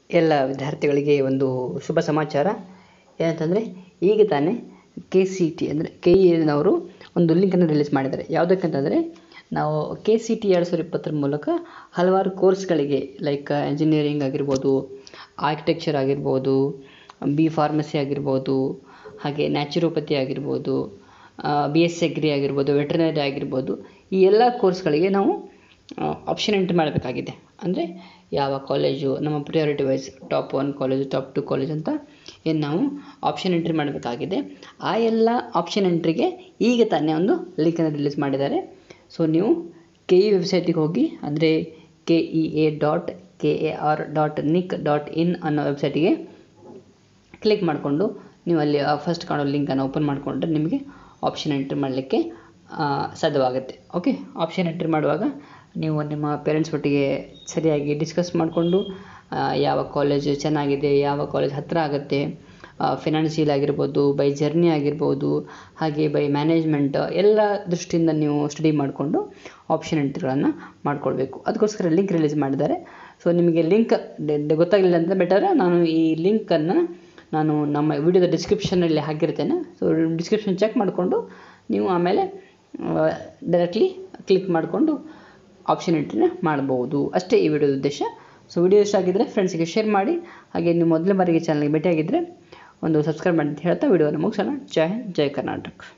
ಎಲ್ಲ ವಿದ್ಯಾರ್ಥಿಗಳಿಗೆ ಒಂದು ಶುಭ ಸಮಾಚಾರ ಏನಂತಂದರೆ ಈಗ ತಾನೇ ಕೆ ಸಿ ಟಿ ಅಂದರೆ ಕೆ ಇ ಎನವರು ಒಂದು ಲಿಂಕನ್ನು ರಿಲೀಸ್ ಮಾಡಿದ್ದಾರೆ ಯಾವುದಕ್ಕಂತಂದರೆ ನಾವು ಕೆ ಸಿ ಟಿ ಎರಡು ಸಾವಿರದ ಇಪ್ಪತ್ತರ ಮೂಲಕ ಹಲವಾರು ಕೋರ್ಸ್ಗಳಿಗೆ ಲೈಕ್ ಇಂಜಿನಿಯರಿಂಗ್ ಆಗಿರ್ಬೋದು ಆರ್ಕಿಟೆಕ್ಚರ್ ಆಗಿರ್ಬೋದು ಬಿ ಫಾರ್ಮಸಿ ಆಗಿರ್ಬೋದು ಹಾಗೆ ನ್ಯಾಚುರೋಪತಿ ಆಗಿರ್ಬೋದು ಬಿ ಎಸ್ ಅಗ್ರಿ ಆಗಿರ್ಬೋದು ವೆಟ್ರನರಿ ಆಗಿರ್ಬೋದು ಈ ಎಲ್ಲ ಕೋರ್ಸ್ಗಳಿಗೆ ನಾವು ಆಪ್ಷನ್ ಎಂಟ್ರಿ ಮಾಡಬೇಕಾಗಿದೆ ಅಂದರೆ ಯಾವ ಕಾಲೇಜು ನಮ್ಮ priority wise top one college top two college ಅಂತ ಏನು ನಾವು ಆಪ್ಷನ್ ಎಂಟ್ರಿ ಮಾಡಬೇಕಾಗಿದೆ ಆ ಎಲ್ಲ ಆಪ್ಷನ್ ಎಂಟ್ರಿಗೆ ಈಗ ತಾನೇ ಒಂದು ಲಿಂಕನ್ನು ರಿಲೀಸ್ ಮಾಡಿದ್ದಾರೆ ಸೊ ನೀವು ಕೆ ಇ ವೆಬ್ಸೈಟಿಗೆ ಹೋಗಿ ಅಂದರೆ K E A dot K A R dot nic dot in ಅನ್ನೋ ವೆಬ್ಸೈಟಿಗೆ ಕ್ಲಿಕ್ ಮಾಡಿಕೊಂಡು ನೀವು ಅಲ್ಲಿ ಫಸ್ಟ್ ಕಾಣೋ ಲಿಂಕನ್ನು ಓಪನ್ ಮಾಡಿಕೊಂಡ್ರೆ ನಿಮಗೆ ಆಪ್ಷನ್ ಎಂಟ್ರಿ ಮಾಡಲಿಕ್ಕೆ ಸಾಧ್ಯವಾಗುತ್ತೆ ಓಕೆ ಆಪ್ಷನ್ ಎಂಟ್ರಿ ಮಾಡುವಾಗ ನೀವು ನಿಮ್ಮ ಪೇರೆಂಟ್ಸ್ ಒಟ್ಟಿಗೆ ಸರಿಯಾಗಿ ಡಿಸ್ಕಸ್ ಮಾಡಿಕೊಂಡು ಯಾವ ಕಾಲೇಜ್ ಚೆನ್ನಾಗಿದೆ ಯಾವ ಕಾಲೇಜ್ ಹತ್ತಿರ ಆಗುತ್ತೆ ಫಿನಾನ್ಷಿಯಲ್ ಆಗಿರ್ಬೋದು ಬೈ ಜರ್ನಿ ಆಗಿರ್ಬೋದು ಹಾಗೆ ಬೈ ಮ್ಯಾನೇಜ್ಮೆಂಟ್ ಎಲ್ಲ ದೃಷ್ಟಿಯಿಂದ ನೀವು ಸ್ಟಡಿ ಮಾಡಿಕೊಂಡು ಆಪ್ಷನ್ ಎಂಟ್ರಿಗಳನ್ನು ಮಾಡ್ಕೊಳ್ಬೇಕು ಅದಕ್ಕೋಸ್ಕರ ಲಿಂಕ್ ರಿಲೀಸ್ ಮಾಡಿದ್ದಾರೆ ಸೊ ನಿಮಗೆ ಲಿಂಕ್ ಗೊತ್ತಾಗಲಿಲ್ಲ ಅಂತ ಬೆಟರ್ ನಾನು ಈ ಲಿಂಕನ್ನು ನಾನು ನಮ್ಮ ವಿಡಿಯೋದ ಡಿಸ್ಕ್ರಿಪ್ಷನಲ್ಲಿ ಹಾಕಿರ್ತೇನೆ ಸೊ ಡಿಸ್ಕ್ರಿಪ್ಷನ್ ಚೆಕ್ ಮಾಡಿಕೊಂಡು ನೀವು ಆಮೇಲೆ ಡೈರೆಕ್ಟ್ಲಿ ಕ್ಲಿಕ್ ಮಾಡಿಕೊಂಡು ಆಪ್ಷನ್ ಎಂಟ್ರಿನ ಮಾಡ್ಬೋದು ಅಷ್ಟೇ ಈ ವಿಡಿಯೋದ ಉದ್ದೇಶ ಸೊ ವಿಡಿಯೋ ಇಷ್ಟ ಆಗಿದ್ದರೆ ಫ್ರೆಂಡ್ಸಿಗೆ ಶೇರ್ ಮಾಡಿ ಹಾಗೆ ನೀವು ಮೊದಲನೇ ಬಾರಿಗೆ ಚಾನಲ್ಗೆ ಭೇಟಿಯಾಗಿದ್ದರೆ ಒಂದು ಸಬ್ಸ್ಕ್ರೈಬ್ ಮಾಡಿ ಅಂತ ಹೇಳ್ತಾ ವಿಡಿಯೋನ ಮುಗಿಸೋಣ ಜೈ ಹಿಂದ್ ಜೈ ಕರ್ನಾಟಕ